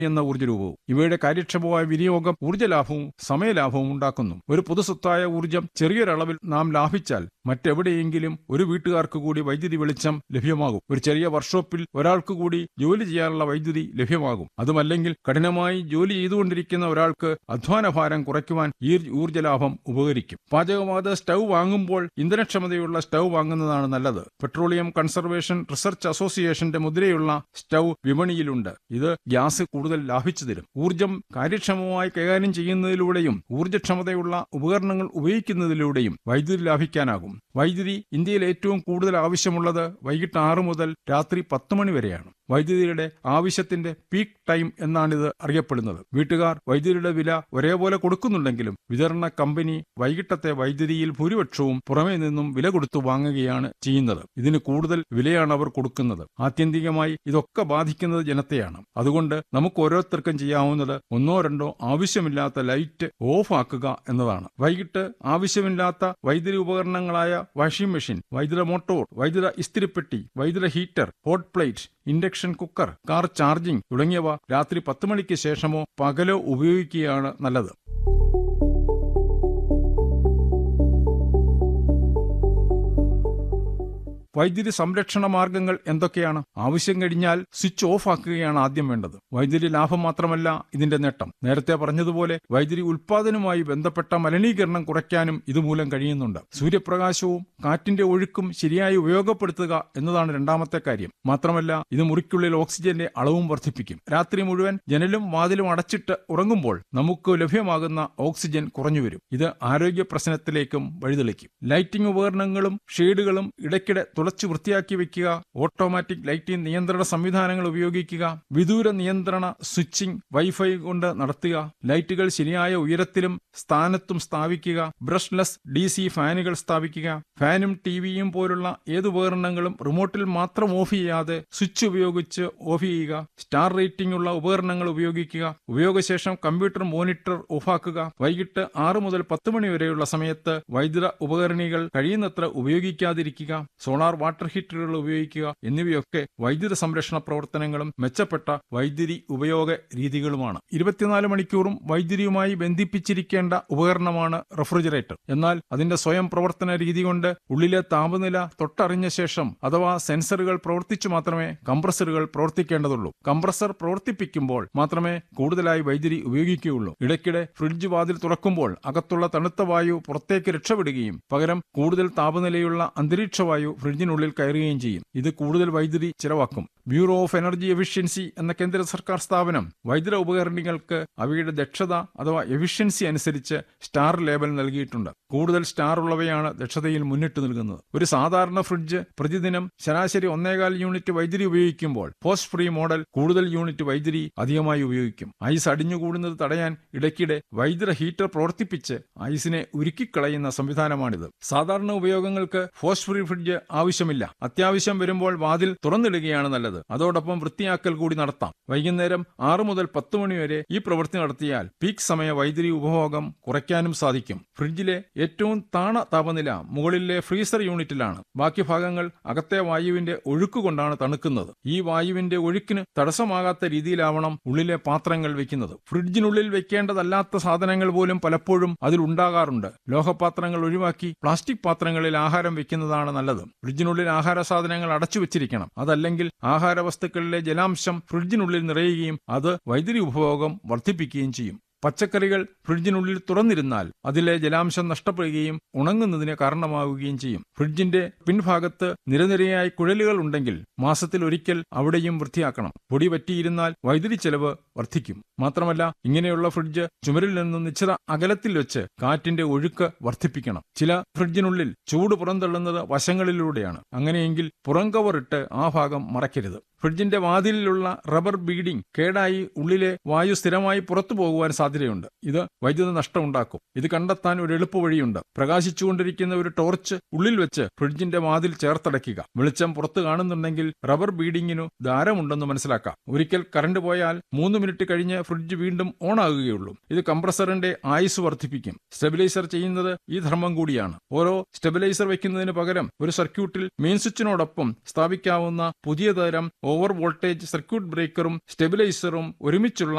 എന്ന ഊർജ്ജരൂപവും ഇവയുടെ കാര്യക്ഷമമായ വിനിയോഗം ഊർജ്ജലാഭവും സമയലാഭവും ഉണ്ടാക്കുന്നു ഒരു പൊതുസ്വത്തായ ഊർജ്ജം ചെറിയൊരളവിൽ നാം ലാഭിച്ചാൽ മറ്റെവിടെയെങ്കിലും ഒരു വീട്ടുകാർക്ക് കൂടി വൈദ്യുതി വെളിച്ചം ലഭ്യമാകും ഒരു ചെറിയ വർക്ക്ഷോപ്പിൽ ഒരാൾക്ക് കൂടി ജോലി ചെയ്യാനുള്ള വൈദ്യുതി ലഭ്യമാകും അതുമല്ലെങ്കിൽ കഠിനമായി ജോലി ചെയ്തുകൊണ്ടിരിക്കുന്ന ഒരാൾക്ക് അധ്വാനഭാരം കുറയ്ക്കുവാൻ ഈ ഊർജ്ജലാഭം ഉപകരിക്കും പാചകവാത സ്റ്റൗ വാങ്ങുമ്പോൾ ഇന്ധനക്ഷമതയുള്ള സ്റ്റൗ വാങ്ങുന്നതാണ് നല്ലത് പെട്രോളിയം കൺസർവേഷൻ റിസർച്ച് അസോസിയേഷന്റെ മുദ്രയുള്ള സ്റ്റൗ വിപണിയിലുണ്ട് ഇത് ഗ്യാസ് കൂടുതൽ ലാഭിച്ചു തരും ഊർജം കാര്യക്ഷമമായി കൈകാര്യം ചെയ്യുന്നതിലൂടെയും ഊർജ്ജക്ഷമതയുള്ള ഉപകരണങ്ങൾ ഉപയോഗിക്കുന്നതിലൂടെയും വൈദ്യുതി ലാഭിക്കാനാകും വൈദ്യുതി ഇന്ത്യയിൽ ഏറ്റവും കൂടുതൽ ആവശ്യമുള്ളത് വൈകിട്ട് ആറ് മുതൽ രാത്രി പത്ത് മണി വരെയാണ് വൈദ്യുതിയുടെ ആവശ്യത്തിന്റെ പീക്ക് ടൈം എന്നാണിത് അറിയപ്പെടുന്നത് വീട്ടുകാർ വൈദ്യുതിയുടെ വില ഒരേപോലെ കൊടുക്കുന്നുണ്ടെങ്കിലും വിതരണ കമ്പനി വൈകിട്ടത്തെ വൈദ്യുതിയിൽ ഭൂരിപക്ഷവും പുറമേ നിന്നും വില കൊടുത്തു വാങ്ങുകയാണ് ചെയ്യുന്നത് ഇതിന് കൂടുതൽ വിലയാണ് അവർ കൊടുക്കുന്നത് ആത്യന്തികമായി ഇതൊക്കെ ബാധിക്കുന്നത് ജനത്തെയാണ് അതുകൊണ്ട് നമുക്ക് ഓരോരുത്തർക്കും ചെയ്യാവുന്നത് ഒന്നോ രണ്ടോ ആവശ്യമില്ലാത്ത ലൈറ്റ് ഓഫ് ആക്കുക എന്നതാണ് വൈകിട്ട് ആവശ്യമില്ലാത്ത വൈദ്യുതി ഉപകരണങ്ങളായ വാഷിംഗ് മെഷീൻ വൈദ്യുത മോട്ടോർ വൈദ്യുത ഇസ്തിരിപ്പെട്ടി വൈദ്യുത heater hot plate induction cooker car charging തുടങ്ങിയവ രാത്രി പത്ത് മണിക്ക് ശേഷമോ പകലോ ഉപയോഗിക്കുകയാണ് നല്ലത് വൈദ്യുതി സംരക്ഷണ മാർഗങ്ങൾ എന്തൊക്കെയാണ് ആവശ്യം കഴിഞ്ഞാൽ സ്വിച്ച് ഓഫ് ആക്കുകയാണ് ആദ്യം വേണ്ടത് വൈദ്യുതി ലാഭം മാത്രമല്ല ഇതിന്റെ നേട്ടം നേരത്തെ പറഞ്ഞതുപോലെ വൈദ്യുതി ഉൽപാദനവുമായി ബന്ധപ്പെട്ട മലിനീകരണം കുറയ്ക്കാനും ഇതുമൂലം കഴിയുന്നുണ്ട് സൂര്യപ്രകാശവും കാറ്റിന്റെ ഒഴുക്കും ശരിയായി ഉപയോഗപ്പെടുത്തുക എന്നതാണ് രണ്ടാമത്തെ കാര്യം മാത്രമല്ല ഇത് മുറിക്കുള്ളിൽ ഓക്സിജന്റെ അളവും വർദ്ധിപ്പിക്കും രാത്രി മുഴുവൻ ജനലും വാതിലും അടച്ചിട്ട് ഉറങ്ങുമ്പോൾ നമുക്ക് ലഭ്യമാകുന്ന ഓക്സിജൻ കുറഞ്ഞുവരും ഇത് ആരോഗ്യ പ്രശ്നത്തിലേക്കും വഴിതെളിക്കും ലൈറ്റിംഗ് ഉപകരണങ്ങളും ഷെയ്ഡുകളും ഇടയ്ക്കിടെ തുളച്ചു വൃത്തിയാക്കി വെക്കുക ഓട്ടോമാറ്റിക് ലൈറ്റിംഗ് നിയന്ത്രണ സംവിധാനങ്ങൾ ഉപയോഗിക്കുക വിദൂര നിയന്ത്രണ സ്വിച്ചിംഗ് വൈഫൈ കൊണ്ട് നടത്തുക ലൈറ്റുകൾ ശരിയായ ഉയരത്തിലും സ്ഥാനത്തും സ്ഥാപിക്കുക ബ്രഷ്ലെസ് ഡി സി ഫാനുകൾ സ്ഥാപിക്കുക ഫാനും ടിവിയും പോലുള്ള ഏത് ഉപകരണങ്ങളും റിമോട്ടിൽ മാത്രം ഓഫ് ചെയ്യാതെ സ്വിച്ച് ഉപയോഗിച്ച് ഓഫ് ചെയ്യുക സ്റ്റാർ റേറ്റിംഗ് ഉള്ള ഉപകരണങ്ങൾ ഉപയോഗിക്കുക ഉപയോഗശേഷം കമ്പ്യൂട്ടർ മോണിറ്റർ ഓഫാക്കുക വൈകിട്ട് ആറ് മുതൽ പത്ത് മണി വരെയുള്ള സമയത്ത് വൈദ്യുത ഉപകരണികൾ കഴിയുന്നത്ര ഉപയോഗിക്കാതിരിക്കുക സോളാർ വാട്ടർ ഹീറ്ററുകൾ ഉപയോഗിക്കുക എന്നിവയൊക്കെ വൈദ്യുത സംരക്ഷണ പ്രവർത്തനങ്ങളും മെച്ചപ്പെട്ട വൈദ്യുതി ഉപയോഗ രീതികളുമാണ് ഇരുപത്തിനാല് മണിക്കൂറും വൈദ്യുതിയുമായി ബന്ധിപ്പിച്ചിരിക്കേണ്ട ഉപകരണമാണ് റെഫ്രിജറേറ്റർ എന്നാൽ അതിന്റെ സ്വയം പ്രവർത്തന രീതി കൊണ്ട് ഉള്ളിലെ താപനില തൊട്ടറിഞ്ഞ ശേഷം അഥവാ സെൻസറുകൾ പ്രവർത്തിച്ചു മാത്രമേ കംപ്രസറുകൾ പ്രവർത്തിക്കേണ്ടതുള്ളൂ കംപ്രസർ പ്രവർത്തിപ്പിക്കുമ്പോൾ മാത്രമേ കൂടുതലായി വൈദ്യുതി ഉപയോഗിക്കുകയുള്ളൂ ഇടയ്ക്കിടെ ഫ്രിഡ്ജ് വാതിൽ തുറക്കുമ്പോൾ അകത്തുള്ള തണുത്ത വായു പുറത്തേക്ക് രക്ഷപ്പെടുകയും പകരം കൂടുതൽ താപനിലയുള്ള അന്തരീക്ഷ വായു ഫ്രിഡ്ജിനുള്ളിൽ കയറുകയും ചെയ്യും ഇത് കൂടുതൽ വൈദ്യുതി ചിലവാക്കും ബ്യൂറോ ഓഫ് എനർജി എഫിഷ്യൻസി എന്ന കേന്ദ്ര സർക്കാർ സ്ഥാപനം വൈദ്യുത ഉപകരണങ്ങൾക്ക് അവയുടെ ദക്ഷത അഥവാ എഫിഷ്യൻസി അനുസരിച്ച് സ്റ്റാർ ലേബൽ നൽകിയിട്ടുണ്ട് കൂടുതൽ സ്റ്റാർ ഉള്ളവയാണ് ദക്ഷതയിൽ മുന്നിട്ട് നിൽക്കുന്നത് ഒരു സാധാരണ ഫ്രിഡ്ജ് പ്രതിദിനം ശരാശരി ഒന്നേകാൽ യൂണിറ്റ് വൈദ്യുതി ഉപയോഗിക്കുമ്പോൾ പോസ്റ്റ് ഫ്രീ മോഡൽ കൂടുതൽ യൂണിറ്റ് വൈദ്യുതി അധികമായി ഉപയോഗിക്കും ഐസ് അടിഞ്ഞുകൂടുന്നത് തടയാൻ ഇടയ്ക്കിടെ വൈദ്യുത ഹീറ്റർ പ്രവർത്തിപ്പിച്ച് ഐസിനെ ഉരുക്കിക്കളയുന്ന സംവിധാനമാണിത് സാധാരണ ഉപയോഗങ്ങൾക്ക് പോസ്റ്റ് ഫ്രീ ഫ്രിഡ്ജ് ആവശ്യമില്ല അത്യാവശ്യം വരുമ്പോൾ വാതിൽ തുറന്നിടുകയാണ് നല്ലത് അതോടൊപ്പം വൃത്തിയാക്കൽ കൂടി നടത്താം വൈകുന്നേരം ആറ് മുതൽ പത്ത് മണി വരെ ഈ പ്രവൃത്തി നടത്തിയാൽ പീക്ക് സമയ വൈദ്യുതി ഉപഭോഗം കുറയ്ക്കാനും സാധിക്കും ഫ്രിഡ്ജിലെ ഏറ്റവും താണ താപനില മുകളിലെ ഫ്രീസർ യൂണിറ്റിലാണ് ബാക്കി ഭാഗങ്ങൾ അകത്തെ വായുവിന്റെ ഒഴുക്ക് കൊണ്ടാണ് തണുക്കുന്നത് ഈ വായുവിന്റെ ഒഴുക്കിന് തടസ്സമാകാത്ത രീതിയിലാവണം ഉള്ളിലെ പാത്രങ്ങൾ വെക്കുന്നത് ഫ്രിഡ്ജിനുള്ളിൽ വെക്കേണ്ടതല്ലാത്ത സാധനങ്ങൾ പോലും പലപ്പോഴും അതിൽ ഉണ്ടാകാറുണ്ട് ലോഹപാത്രങ്ങൾ ഒഴിവാക്കി പ്ലാസ്റ്റിക് പാത്രങ്ങളിൽ ആഹാരം വെക്കുന്നതാണ് നല്ലത് ഫ്രിഡ്ജിനുള്ളിൽ ആഹാര സാധനങ്ങൾ അടച്ചു വെച്ചിരിക്കണം അതല്ലെങ്കിൽ ആഹാര വസ്തുക്കളിലെ ജലാംശം ഫ്രിഡ്ജിനുള്ളിൽ നിറയുകയും അത് വൈദ്യുതി ഉപഭോഗം വർദ്ധിപ്പിക്കുകയും ചെയ്യും പച്ചക്കറികൾ ഫ്രിഡ്ജിനുള്ളിൽ തുറന്നിരുന്നാൽ അതിലെ ജലാംശം നഷ്ടപ്പെടുകയും ഉണങ്ങുന്നതിന് കാരണമാവുകയും ചെയ്യും ഫ്രിഡ്ജിന്റെ പിൻഭാഗത്ത് നിരനിരയായി കുഴലുകൾ ഉണ്ടെങ്കിൽ മാസത്തിൽ ഒരിക്കൽ അവിടെയും വൃത്തിയാക്കണം പൊടി പറ്റിയിരുന്നാൽ വൈദ്യുതി ചെലവ് വർദ്ധിക്കും മാത്രമല്ല ഇങ്ങനെയുള്ള ഫ്രിഡ്ജ് ചുമരിൽ നിന്ന് നിശ്ചിത അകലത്തിൽ വെച്ച് കാറ്റിന്റെ ഒഴുക്ക് വർദ്ധിപ്പിക്കണം ചില ഫ്രിഡ്ജിനുള്ളിൽ ചൂട് പുറന്തള്ളുന്നത് വശങ്ങളിലൂടെയാണ് അങ്ങനെയെങ്കിൽ പുറം കവർ ഇട്ട് ആ ഭാഗം മറയ്ക്കരുത് ഫ്രിഡ്ജിന്റെ വാതിലിലുള്ള റബ്ബർ ബീഡിംഗ് കേടായി ഉള്ളിലെ വായു സ്ഥിരമായി പുറത്തു പോകുവാൻ സാധ്യതയുണ്ട് ഇത് വൈദ്യുത നഷ്ടം ഉണ്ടാക്കും ഇത് കണ്ടെത്താൻ ഒരു എളുപ്പവഴിയുണ്ട് പ്രകാശിച്ചുകൊണ്ടിരിക്കുന്ന ഒരു ടോർച്ച് ഉള്ളിൽ വെച്ച് ഫ്രിഡ്ജിന്റെ വാതിൽ ചേർത്തടയ്ക്കുക വെളിച്ചം പുറത്ത് കാണുന്നുണ്ടെങ്കിൽ റബ്ബർ ബീഡിങ്ങിനു ധാരമുണ്ടെന്ന് മനസ്സിലാക്കാം ഒരിക്കൽ കറണ്ട് പോയാൽ മൂന്ന് മിനിറ്റ് കഴിഞ്ഞ് ഫ്രിഡ്ജ് വീണ്ടും ഓൺ ആകുകയുള്ളൂ ഇത് കംപ്രസറിന്റെ ആയുസ് വർദ്ധിപ്പിക്കും സ്റ്റെബിലൈസർ ചെയ്യുന്നത് ഈ ധർമ്മം കൂടിയാണ് ഓരോ സ്റ്റെബിലൈസർ വെക്കുന്നതിന് പകരം ഒരു സർക്യൂട്ടിൽ മെയിൻ സ്വിച്ചിനോടൊപ്പം സ്ഥാപിക്കാവുന്ന പുതിയ തരം ഓവർ വോൾട്ടേജ് സർക്യൂട്ട് ബ്രേക്കറും സ്റ്റെബിലൈസറും ഒരുമിച്ചുള്ള